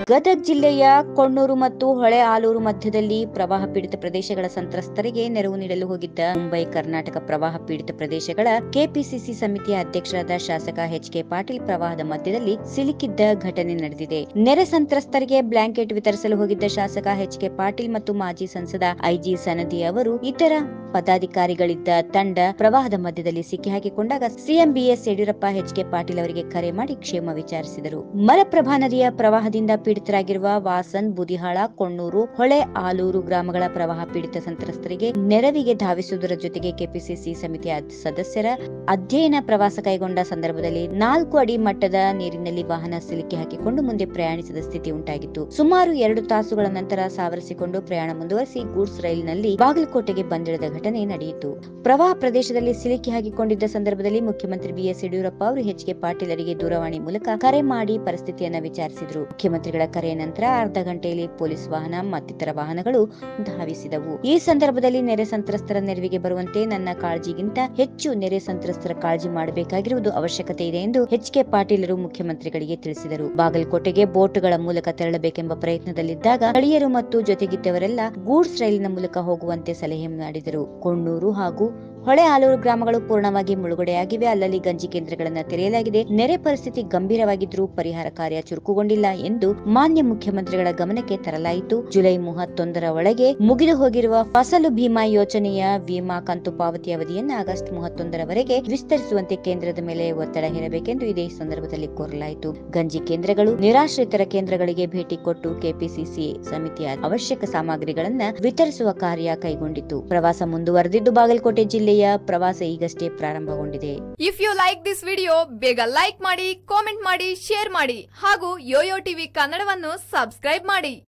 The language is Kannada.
ಗದಗ ಜಿಲ್ಲೆಯ ಕೊಣ್ಣೂರು ಮತ್ತು ಹೊಳೆ ಆಲೂರು ಮಧ್ಯದಲ್ಲಿ ಪ್ರವಾಹ ಪೀಡಿತ ಪ್ರದೇಶಗಳ ಸಂತ್ರಸ್ತರಿಗೆ ನೆರವು ನೀಡಲು ಹೋಗಿದ್ದ ಮುಂಬೈ ಕರ್ನಾಟಕ ಪ್ರವಾಹ ಪೀಡಿತ ಪ್ರದೇಶಗಳ ಕೆಪಿಸಿಸಿ ಸಮಿತಿಯ ಅಧ್ಯಕ್ಷರಾದ ಶಾಸಕ ಎಚ್ ಕೆ ಪಾಟೀಲ್ ಪ್ರವಾಹದ ಮಧ್ಯದಲ್ಲಿ ಸಿಲುಕಿದ್ದ ಘಟನೆ ನಡೆದಿದೆ ನೆರೆ ಸಂತ್ರಸ್ತರಿಗೆ ಬ್ಲಾಂಕೆಟ್ ವಿತರಿಸಲು ಹೋಗಿದ್ದ ಶಾಸಕ ಎಚ್ ಕೆ ಪಾಟೀಲ್ ಮತ್ತು ಮಾಜಿ ಸಂಸದ ಐಜಿ ಸನದಿ ಅವರು ಇತರ ಪದಾಧಿಕಾರಿಗಳಿದ್ದ ತಂಡ ಪ್ರವಾಹದ ಮಧ್ಯದಲ್ಲಿ ಸಿಕ್ಕಿ ಹಾಕಿಕೊಂಡಾಗ CM BS Yediyurappa H K Patil ಅವರಿಗೆ ಕರೆ ಮಾಡಿ ಕ್ಷೇಮ ವಿಚಾರಿಸಿದರು ಮಲಪ್ರಭಾ ನದಿಯ ಪ್ರವಾಹದಿಂದ ಪೀಡಿತರಾಗಿರುವ ವಾಸನ್ ಬುದಿಹಾಳ ಕೊಣ್ಣೂರು ಹೊಳೆ ಆಲೂರು ಗ್ರಾಮಗಳ ಪ್ರವಾಹ ಪೀಡಿತ ಸಂತ್ರಸ್ತರಿಗೆ ನೆರವಿಗೆ ಧಾವಿಸುವುದರ ಜೊತೆಗೆ ಕೆಪಿಸಿಸಿ ಸಮಿತಿಯ ಸದಸ್ಯರ ಅಧ್ಯಯನ ಪ್ರವಾಸ ಕೈಗೊಂಡ ಸಂದರ್ಭದಲ್ಲಿ ನಾಲ್ಕು ಅಡಿ ಮಟ್ಟದ ನೀರಿನಲ್ಲಿ ವಾಹನ ಸಿಲುಕಿ ಹಾಕಿಕೊಂಡು ಮುಂದೆ ಪ್ರಯಾಣಿಸಿದ ಸ್ಥಿತಿ ಉಂಟಾಗಿತ್ತು ಸುಮಾರು ಎರಡು ತಾಸುಗಳ ನಂತರ ಸಾವರಿಸಿಕೊಂಡು ಪ್ರಯಾಣ ಮುಂದುವರಿಸಿ ಗೂಡ್ಸ್ ರೈಲಿನಲ್ಲಿ ಬಾಗಲಕೋಟೆಗೆ ಬಂದಿಳಿದ ಘಟನೆ ನಡೆಯಿತು ಪ್ರವಾಹ ಪ್ರದೇಶದಲ್ಲಿ ಸಿಲುಕಿ ಹಾಕಿಕೊಂಡಿದ್ದ ಸಂದರ್ಭದಲ್ಲಿ ಮುಖ್ಯಮಂತ್ರಿ ಬಿಎಸ್ ಯಡಿಯೂರಪ್ಪ ಅವರು ಎಚ್ ಕೆ ಪಾಟೀಲರಿಗೆ ದೂರವಾಣಿ ಮೂಲಕ ಕರೆ ಮಾಡಿ ಪರಿಸ್ಥಿತಿಯನ್ನ ವಿಚಾರಿಸಿದರು ಮುಖ್ಯಮಂತ್ರಿಗಳ ಕರೆಯ ನಂತರ ಅರ್ಧ ಗಂಟೆಯಲ್ಲಿ ಪೊಲೀಸ್ ವಾಹನ ಮತ್ತಿತರ ವಾಹನಗಳು ಧಾವಿಸಿದವು ಈ ಸಂದರ್ಭದಲ್ಲಿ ನೆರೆ ಸಂತ್ರಸ್ತರ ನೆರವಿಗೆ ಬರುವಂತೆ ನನ್ನ ಕಾಳಜಿಗಿಂತ ಹೆಚ್ಚು ನೆರೆ ಸಂತ್ರಸ್ತರ ಕಾಳಜಿ ಮಾಡಬೇಕಾಗಿರುವುದು ಅವಶ್ಯಕತೆ ಇದೆ ಎಂದು ಎಚ್ ಕೆ ಪಾಟೀಲರು ಮುಖ್ಯಮಂತ್ರಿಗಳಿಗೆ ತಿಳಿಸಿದರು ಬಾಗಲಕೋಟೆಗೆ ಬೋಟ್ಗಳ ಮೂಲಕ ತೆರಳಬೇಕೆಂಬ ಪ್ರಯತ್ನದಲ್ಲಿದ್ದಾಗ ಸ್ಥಳೀಯರು ಮತ್ತು ಜೊತೆಗಿದ್ದವರೆಲ್ಲ ಗೂಡ್ಸ್ ರೈಲಿನ ಮೂಲಕ ಹೋಗುವಂತೆ ಸಲಹೆ ಮಾಡಿದರು ಕೊಣ್ಣೂರು ಹಾಗೂ ಹೊಳೆ ಆಲೂರು ಗ್ರಾಮಗಳು ಪೂರ್ಣವಾಗಿ ಮುಳುಗಡೆಯಾಗಿವೆ ಅಲ್ಲಲ್ಲಿ ಗಂಜಿ ಕೇಂದ್ರಗಳನ್ನು ತೆರೆಯಲಾಗಿದೆ ನೆರೆ ಪರಿಸ್ಥಿತಿ ಗಂಭೀರವಾಗಿದ್ದರೂ ಪರಿಹಾರ ಕಾರ್ಯ ಚುರುಕುಗೊಂಡಿಲ್ಲ ಎಂದು ಮಾನ್ಯ ಮುಖ್ಯಮಂತ್ರಿಗಳ ಗಮನಕ್ಕೆ ತರಲಾಯಿತು ಜುಲೈ ಮೂವತ್ತೊಂದರ ಒಳಗೆ ಮುಗಿದು ಹೋಗಿರುವ ಫಸಲು ಭೀಮಾ ಯೋಜನೆಯ ವಿಮಾ ಕಂತು ಪಾವತಿ ಅವಧಿಯನ್ನು ಆಗಸ್ಟ್ ಮೂವತ್ತೊಂದರವರೆಗೆ ವಿಸ್ತರಿಸುವಂತೆ ಕೇಂದ್ರದ ಮೇಲೆ ಒತ್ತಡ ಹೇರಬೇಕೆಂದು ಇದೇ ಸಂದರ್ಭದಲ್ಲಿ ಕೋರಲಾಯಿತು ಗಂಜಿ ಕೇಂದ್ರಗಳು ನಿರಾಶ್ರಿತರ ಕೇಂದ್ರಗಳಿಗೆ ಭೇಟಿ ಕೊಟ್ಟು ಕೆಪಿಸಿಸಿ ಸಮಿತಿಯ ಅವಶ್ಯಕ ಸಾಮಗ್ರಿಗಳನ್ನ ವಿತರಿಸುವ ಕಾರ್ಯ ಕೈಗೊಂಡಿತು ಪ್ರವಾಸ ಮುಂದುವರೆದಿದ್ದು ಬಾಗಲಕೋಟೆ ಜಿಲ್ಲೆಯ ಪ್ರವಾಸ ಈಗಷ್ಟೇ ಪ್ರಾರಂಭಗೊಂಡಿದೆ if you like this video ಬೇಗ ಲೈಕ್ ಮಾಡಿ ಕಾಮೆಂಟ್ ಮಾಡಿ ಶೇರ್ ಮಾಡಿ ಹಾಗೂ ಯೋಯೋ ಟಿವಿ ಕನ್ನಡವನ್ನು ಸಬ್ಸ್ಕ್ರೈಬ್ ಮಾಡಿ